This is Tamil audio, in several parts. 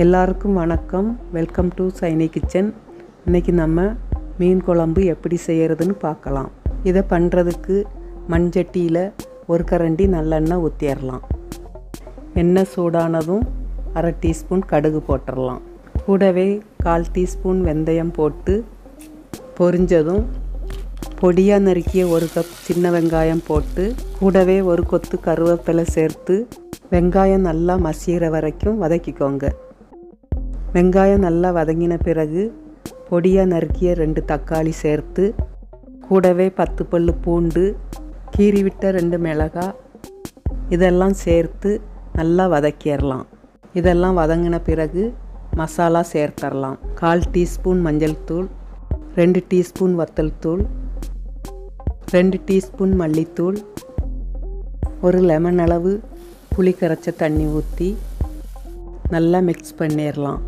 எல்லாருக்கும் வணக்கம் வெல்கம் டு சைனி கிச்சன் இன்றைக்கி நம்ம மீன் குழம்பு எப்படி செய்கிறதுன்னு பார்க்கலாம் இதை பண்ணுறதுக்கு மண்சட்டியில் ஒரு கரண்டி நல்லெண்ணெய் ஊற்றிடலாம் எண்ணெய் சூடானதும் அரை டீஸ்பூன் கடுகு போட்டுடலாம் கூடவே கால் டீஸ்பூன் வெந்தயம் போட்டு பொரிஞ்சதும் பொடியாக நறுக்கிய ஒரு கப் சின்ன வெங்காயம் போட்டு கூடவே ஒரு கொத்து கருவேப்பிலை சேர்த்து வெங்காயம் நல்லா மசிகிற வரைக்கும் வதக்கிக்கோங்க வெங்காயம் நல்லா வதங்கின பிறகு பொடியாக நறுக்கிய ரெண்டு தக்காளி சேர்த்து கூடவே பத்து பல்லு பூண்டு கீறி விட்ட ரெண்டு மிளகாய் இதெல்லாம் சேர்த்து நல்லா வதக்கிடலாம் இதெல்லாம் வதங்கின பிறகு மசாலா சேர்த்துடலாம் கால் டீஸ்பூன் மஞ்சள் தூள் ரெண்டு டீஸ்பூன் வத்தல் தூள் ரெண்டு டீஸ்பூன் மல்லித்தூள் ஒரு லெமன் அளவு புளி கரைச்ச தண்ணி ஊற்றி நல்லா மிக்ஸ் பண்ணிடலாம்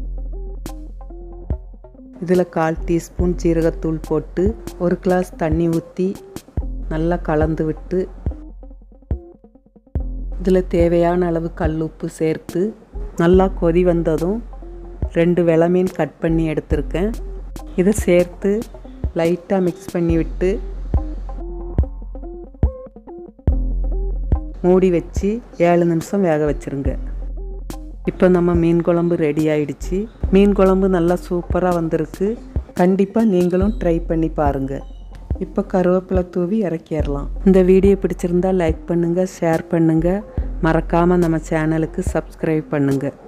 இதில் கால் டீஸ்பூன் ஜீரகத்தூள் போட்டு ஒரு கிளாஸ் தண்ணி ஊற்றி நல்லா கலந்து விட்டு இதில் தேவையான அளவு கல் உப்பு சேர்த்து நல்லா கொதி வந்ததும் ரெண்டு வெளமீன் கட் பண்ணி எடுத்திருக்கேன் இதை சேர்த்து லைட்டாக மிக்ஸ் பண்ணி விட்டு மூடி வச்சு ஏழு நிமிஷம் வேக வச்சுருங்க இப்போ நம்ம மீன் குழம்பு ரெடி ஆயிடுச்சு மீன் குழம்பு நல்லா சூப்பராக வந்திருக்கு கண்டிப்பாக நீங்களும் ட்ரை பண்ணி பாருங்கள் இப்போ கருவேப்பிலை தூவி இறக்கிடலாம் இந்த வீடியோ பிடிச்சிருந்தா லைக் பண்ணுங்கள் ஷேர் பண்ணுங்கள் மறக்காமல் நம்ம சேனலுக்கு சப்ஸ்கிரைப் பண்ணுங்கள்